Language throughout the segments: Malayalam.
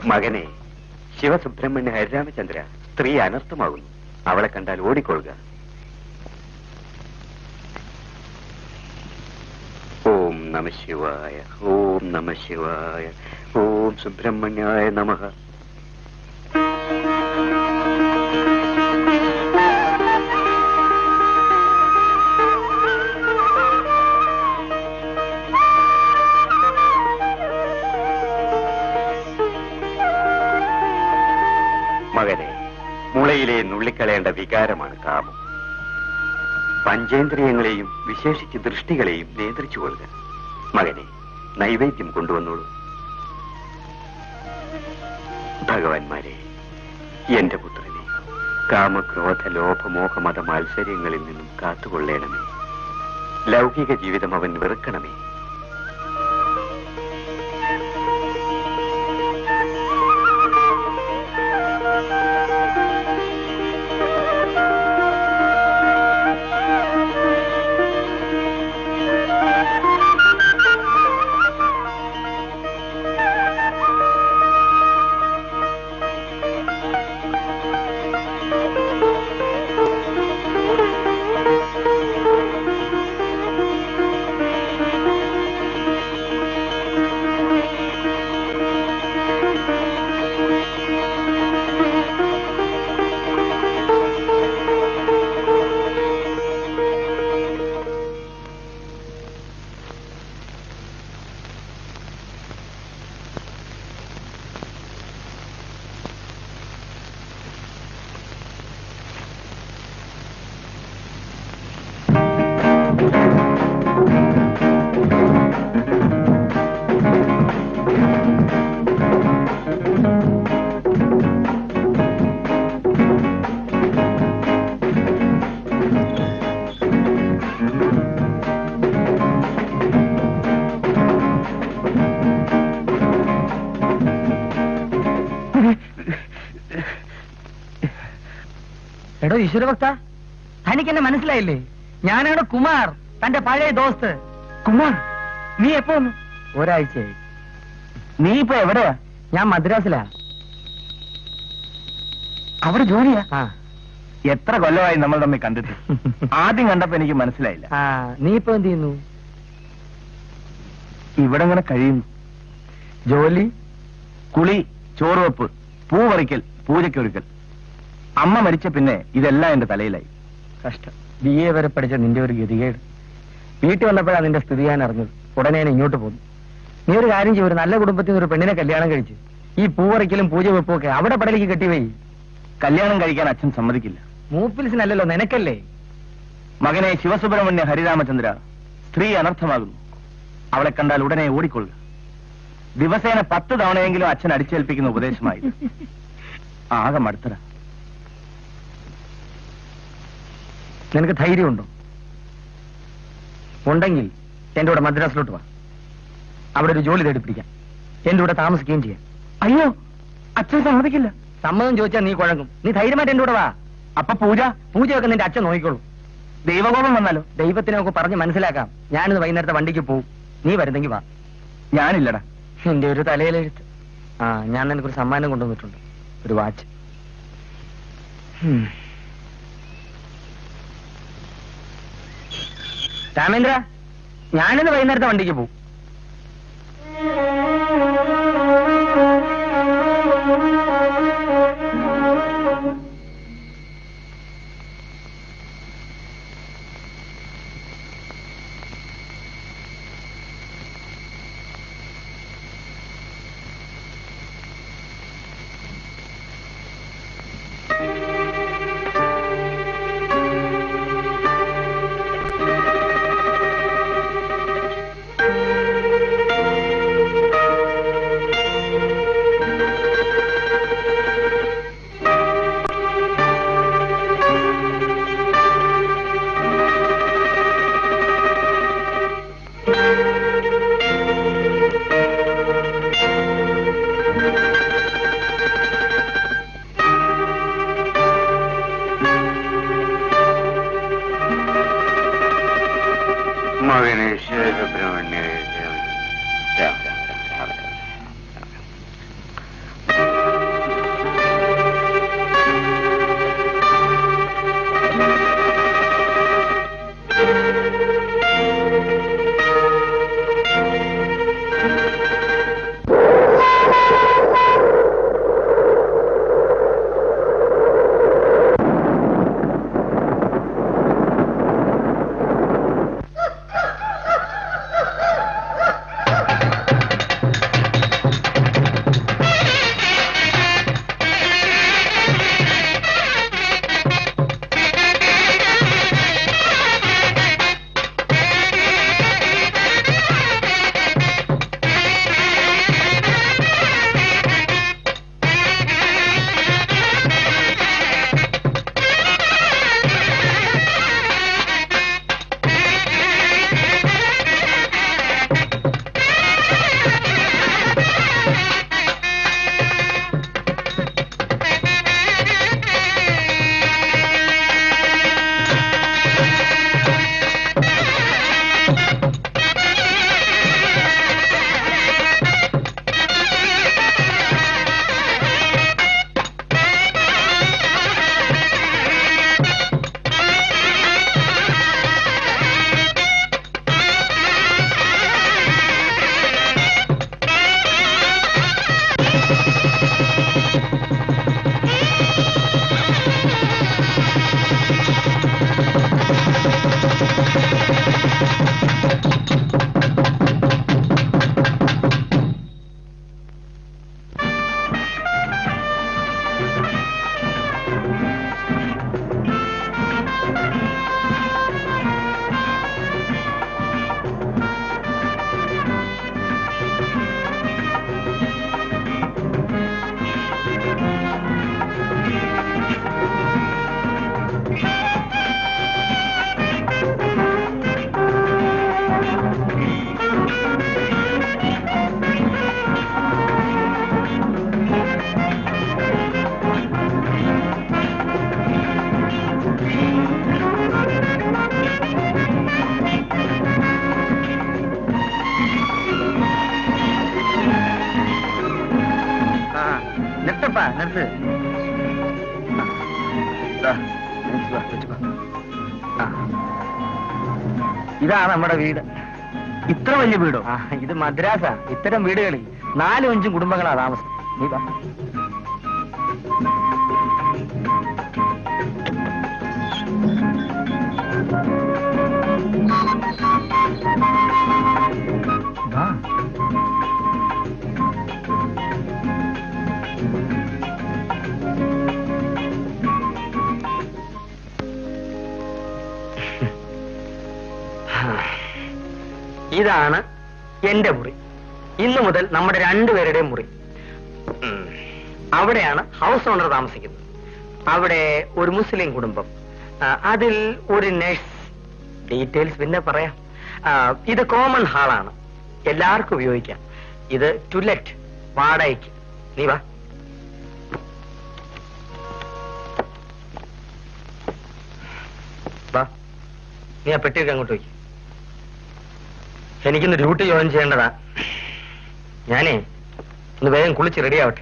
മകനെ ശിവസുബ്രഹ്മണ്യ ഹരിരാമചന്ദ്ര സ്ത്രീ അനർത്ഥമാകുന്നു അവളെ കണ്ടാൽ ഓടിക്കൊള്ളുക ഓം നമ ശിവായ ഓം നമ ശിവായ ഓം സുബ്രഹ്മണ്യായ നമഃ മകനെ മുളയിലെ നുള്ളിക്കളയേണ്ട വികാരമാണ് കാമം പഞ്ചേന്ദ്രിയങ്ങളെയും വിശേഷിച്ച് ദൃഷ്ടികളെയും നിയന്ത്രിച്ചു കൊള്ളുക മകനെ നൈവേദ്യം കൊണ്ടുവന്നോളൂ ഭഗവാന്മാരെ എന്റെ പുത്രനെ കാമക്രോധ ലോഭമോഹ മത മാത്സര്യങ്ങളിൽ നിന്നും കാത്തുകൊള്ളേണമേ ലൗകിക ജീവിതം അവൻ വെറുക്കണമേ എടോ ഈശ്വരഭക്ത തനിക്ക് എന്നെ മനസ്സിലായില്ലേ ഞാനാണ് കുമാർ തന്റെ പഴയ ദോസ്ത് കുമാർ നീ എപ്പോ വന്നു ഒരാഴ്ചയായി നീ ഇപ്പൊ എവിടെയാ ഞാൻ മദ്രാസിലാ അവിടെ ജോലിയാ ആ എത്ര കൊല്ലമായി നമ്മൾ തമ്മിൽ കണ്ടിട്ട് ആദ്യം കണ്ടപ്പോ എനിക്ക് മനസ്സിലായില്ല ആ നീ ഇപ്പൊ എന്ത് ചെയ്യുന്നു ഇവിടെ ഇങ്ങനെ കഴിയുന്നു ജോലി കുളി ചോറുവെപ്പ് പൂ പറിക്കൽ പൂജയ്ക്കൊരുക്കൽ അമ്മ മരിച്ച പിന്നെ ഇതെല്ലാം എന്റെ തലയിലായി കഷ്ടം ബി എ വരെ പഠിച്ച നിന്റെ ഒരു ഗതികേട് വീട്ടിൽ വന്നപ്പോഴാണ് നിന്റെ സ്ഥിതി ഞാൻ അറിഞ്ഞത് ഉടനെ ഞാൻ ഇങ്ങോട്ട് പോന്നു നീ ഒരു കാര്യം ചെയ്യും ഒരു നല്ല കുടുംബത്തിൽ നിന്ന് ഒരു പെണ്ണിനെ കല്യാണം കഴിച്ച് ഈ പൂവറയ്ക്കലും പൂജ വെപ്പും ഒക്കെ അവിടെ പടലേക്ക് കെട്ടിവയി കല്യാണം കഴിക്കാൻ അച്ഛൻ സമ്മതിക്കില്ല മൂപ്പിൽസിനല്ലല്ലോ നിനക്കല്ലേ മകനെ ശിവസുബ്രഹ്മണ്യ ഹരിരാമചന്ദ്ര സ്ത്രീ അനർത്ഥമാകുന്നു അവളെ കണ്ടാൽ ഉടനെ ഓടിക്കൊള്ളുക ദിവസേന പത്ത് തവണയെങ്കിലും അച്ഛൻ അടിച്ചേൽപ്പിക്കുന്ന ഉപദേശമായി ആകെ മടുത്തര നിനക്ക് ധൈര്യമുണ്ടോ ഉണ്ടെങ്കിൽ എന്റെ കൂടെ മദ്രാസിലോട്ട് വാ അവിടെ ഒരു ജോലി തേടിപ്പിടിക്കാം എന്റെ കൂടെ താമസിക്കുകയും ചെയ്യാം അയ്യോ അച്ഛൻ സമ്മതിക്കില്ല സമ്മതം ചോദിച്ചാൽ നീ കുഴങ്ങും നീ ധൈര്യമായിട്ട് എന്റെ കൂടെ വാ അപ്പൊ പൂജ പൂജയൊക്കെ നിന്റെ അച്ഛൻ നോക്കിക്കോളൂ ദൈവകോപം വന്നാലോ ദൈവത്തിനെ ഒക്കെ പറഞ്ഞ് മനസ്സിലാക്കാം ഞാനിന്ന് വൈകുന്നേരത്തെ വണ്ടിക്ക് പോവും നീ വരുന്നെങ്കിൽ വാ ഞാനില്ലടാ എന്റെ ഒരു തലയിലെഴുത്ത് ആ ഞാൻ നിനക്കൊരു സമ്മാനം കൊണ്ടുവന്നിട്ടുണ്ട് ഒരു വാച്ച് രാമേന്ദ്ര ഞാനിന്ന് വൈകുന്നേരത്തെ വണ്ടിക്ക് പോവും നിർത്തപ്പാ നിർത്ത് ദാ, എനിക്ക് വാ, വെച്ചുക്കോ. ആ. ഇതാണ് നമ്മുടെ വീട് ഇത്ര വലിയ വീടോ ആ ഇത് മദ്രാസ ഇത്തരം വീടുകളിൽ നാലും അഞ്ചും കുടുംബങ്ങളാ താമസം നീ വാ വാ. ഇതാണ് എന്റെ മുറി ഇന്നു മുതൽ നമ്മുടെ രണ്ടുപേരുടെയും മുറി ഉം. അവിടെയാണ് ഹൗസ് ഓണർ താമസിക്കുന്നത് അവിടെ ഒരു മുസ്ലിം കുടുംബം ആ, അതിൽ ഒരു നഴ്സ് ഡീറ്റെയിൽസ് പിന്നെ പറയാം ആ, ഇത് കോമൺ ഹാളാണ് എല്ലാവർക്കും ഉപയോഗിക്കാം ഇത് ടുലറ്റ് വാടകയ്ക്ക് നീ വാ വാ നീ ആ പെട്ടിയൊക്കെ അങ്ങോട്ട് വയ്ക്കും എനിക്കിന്ന് ഡ്യൂട്ടി ജോയിൻ ചെയ്യേണ്ടതാ ഞാനേ ഒന്ന് വേഗം കുളിച്ച് റെഡി ആവട്ടെ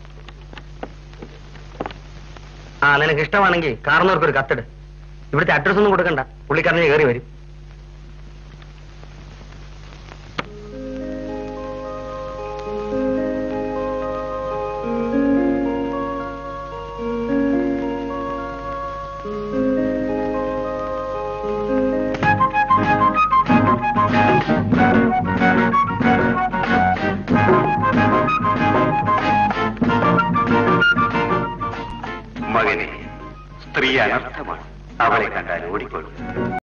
ആ നിനക്ക് ഇഷ്ടമാണെങ്കിൽ കാർന്നവർക്ക് ഒരു കത്തിട് ഇവിടുത്തെ അഡ്രസ് ഒന്നും കൊടുക്കണ്ട പുള്ളിക്കാരനെ കയറി വരും മകനെ സ്ത്രീ അനർത്ഥമാണ് അവളെ കണ്ടാൽ ഓടിക്കൊള്ളു